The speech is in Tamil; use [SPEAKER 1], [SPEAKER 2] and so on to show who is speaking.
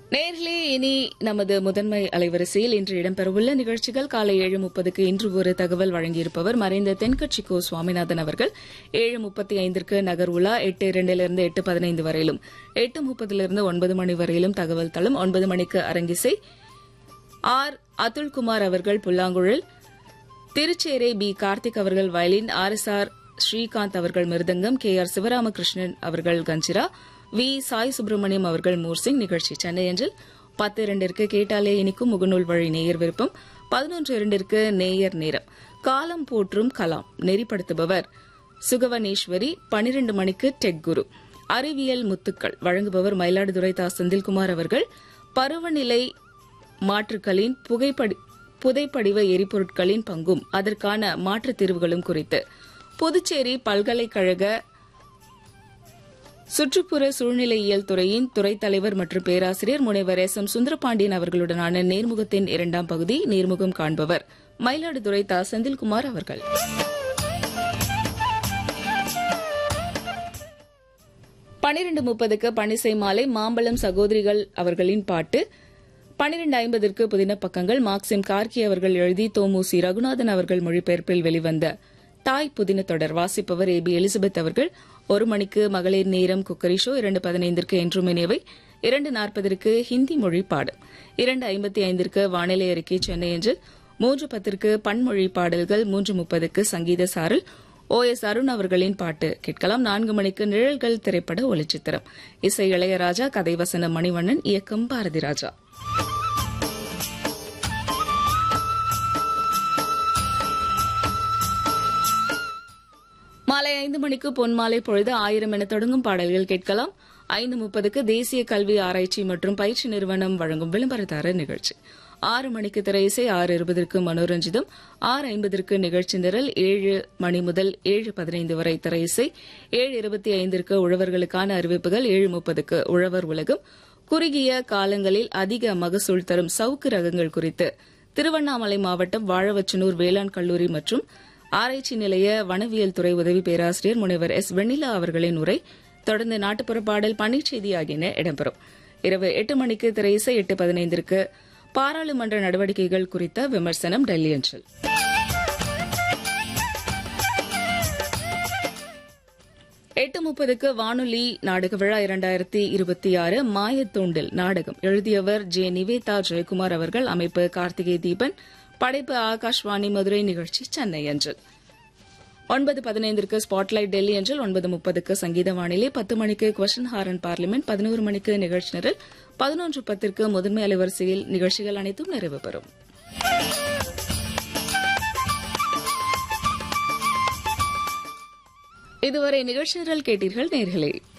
[SPEAKER 1] நேர்களே இனி நமது முதன்மை அலைவரிசையில் இன்று இடம்பெறவுள்ள நிகழ்ச்சிகள் காலை ஏழு முப்பதுக்கு இன்று ஒரு தகவல் வழங்கியிருப்பவர் மறைந்த தென்கட்சி கோ சுவாமிநாதன் அவர்கள் ஏழு முப்பத்தி ஐந்திற்கு நகர் உலா எட்டு இரண்டிலிருந்து எட்டு பதினைந்து வரையிலும் எட்டு முப்பதிலிருந்து ஒன்பது மணி வரையிலும் தகவல் தளம் ஒன்பது மணிக்கு அரங்கிசை ஆர் அதுல்குமார் அவர்கள் புல்லாங்குழல் திருச்சேரை பி கார்த்திக் அவர்கள் violin R S R Srikanth அவர்கள் மிருதங்கம் கே ஆர் சிவராமகிருஷ்ணன் அவர்கள் கஞ்சிரா வி சாய் சுப்பிரமணியம் அவர்கள் மூர்சிங் நிகழ்ச்சி சென்னை அஞ்சில் பத்து இரண்டிற்கு கேட்டாலே இனிக்கும் முகநூல் வழி நேயர் விருப்பம் பதினொன்று இரண்டிற்கு நேயர் நேரம் காலம் போற்றும் கலாம் நெறிப்படுத்துபவர் சுகவனேஸ்வரி பனிரெண்டு மணிக்கு டெக் குரு அறிவியல் முத்துக்கள் வழங்குபவர் மயிலாடுதுறை தா செந்தில்குமார் அவர்கள் பருவநிலை மாற்றுகளின் புகைப்படி புதைப்படிவ எரிபொருட்களின் பங்கும் அதற்கான மாற்றுத் தீர்வுகளும் குறித்து புதுச்சேரி பல்கலைக்கழக சுற்றுப்புற சூழ்நிலையியல் துறையின் துறைத் தலைவர் மற்றும் பேராசிரியர் முனைவர் எஸ் எம் சுந்தரபாண்டியன் அவர்களுடனான நேர்முகத்தின் இரண்டாம் பகுதி நேர்முகம் காண்பவர் மயிலாடுதுறை தா செந்தில்குமார் அவர்கள் பனிரெண்டு முப்பதுக்கு பனிசை மாலை மாம்பழம் சகோதரிகள் அவர்களின் பாட்டு பனிரெண்டு ஐம்பதற்கு புதின பக்கங்கள் மார்க்சிம் கார்கி அவர்கள் எழுதி தோமுசி ரகுநாதன் அவர்கள் மொழிபெயர்ப்பில் வெளிவந்த தாய் புதின தொடர் வாசிப்பவர் ஏ பி எலிசபெத் அவர்கள் ஒரு மணிக்கு மகளிர் நேரம் குக்கரி ஷோ இரண்டு பதினைந்திற்கு என்றும் இணைவை இரண்டு நாற்பதற்கு ஹிந்தி மொழி பாடம் இரண்டு ஐம்பத்தி ஐந்திற்கு வானிலை அறிக்கை சென்னை என்று மூன்று பத்திற்கு பன்மொழி பாடல்கள் மூன்று முப்பதுக்கு சங்கீத சாரல் ஓ எஸ் அருண் அவர்களின் பாட்டு கேட்கலாம் நான்கு மணிக்கு நிழல்கள் திரைப்பட ஒளிச்சித்திரம் இசை இளையராஜா கதைவசனம் மணிவண்ணன் இயக்கம் பாரதி ராஜா மாலை ஐந்து மணிக்கு பொன்மாலை பொழுது ஆயிரம் என தொடங்கும் பாடல்கள் கேட்கலாம் ஐந்து முப்பதுக்கு தேசிய கல்வி ஆராய்ச்சி மற்றும் பயிற்சி நிறுவனம் வழங்கும் விளம்பரதாரர் நிகழ்ச்சி ஆறு மணிக்கு திரையிசை ஆறு இருபதற்கு மனோரஞ்சிதம் ஆறு ஐம்பதற்கு நிகழ்ச்சி நிரல் ஏழு மணி முதல் ஏழு பதினைந்து வரை திரையிசை ஏழு இருபத்தி ஐந்திற்கு உழவர்களுக்கான அறிவிப்புகள் ஏழு முப்பதுக்கு உழவர் உலகம் குறுகிய காலங்களில் அதிக மகசூல் தரும் சவுக்கு ரகங்கள் குறித்து திருவண்ணாமலை மாவட்டம் வாழவச்சனூர் வேளாண் கல்லூரி மற்றும் ஆராய்ச்சி நிலைய வனவியல் துறை உதவி பேராசிரியர் முனைவர் எஸ் வெண்ணிலா அவர்களின் உரை தொடர்ந்து நாட்டுப்புற பாடல் பணிச்செய்தி ஆகியன இடம்பெறும் இரவு எட்டு மணிக்கு திரையிசை எட்டு பதினைந்திற்கு பாராளுமன்ற நடவடிக்கைகள் குறித்த விமர்சனம் டெல்லி அஞ்சல் எட்டு முப்பதுக்கு வானொலி நாடக விழா இரண்டாயிரத்தி இருபத்தி ஆறு மாயத்தூண்டில் நாடகம் எழுதியவர் ஜே நிவேதா ஜெயக்குமார் அவர்கள் அமைப்பு கார்த்திகை தீபன் படைப்பு ஆகாஷ்வாணி மதுரை நிகழ்ச்சி சென்னை அஞ்சல் ஒன்பது பதினைந்திற்கு ஸ்பாட்லைட் டெல்லி அஞ்சல் ஒன்பது முப்பதுக்கு சங்கீத வானிலை பத்து மணிக்கு கொஸ்டின் ஹாரன் பார்லிமெண்ட் பதினோரு மணிக்கு நிகழ்ச்சி நிரல் பதினொன்று பத்திற்கு முதன்மை அலைவரிசையில் நிகழ்ச்சிகள் அனைத்தும் நிறைவு பெறும் இதுவரை நிகழ்ச்சி நிரல் கேட்டீர்கள் நேர்களே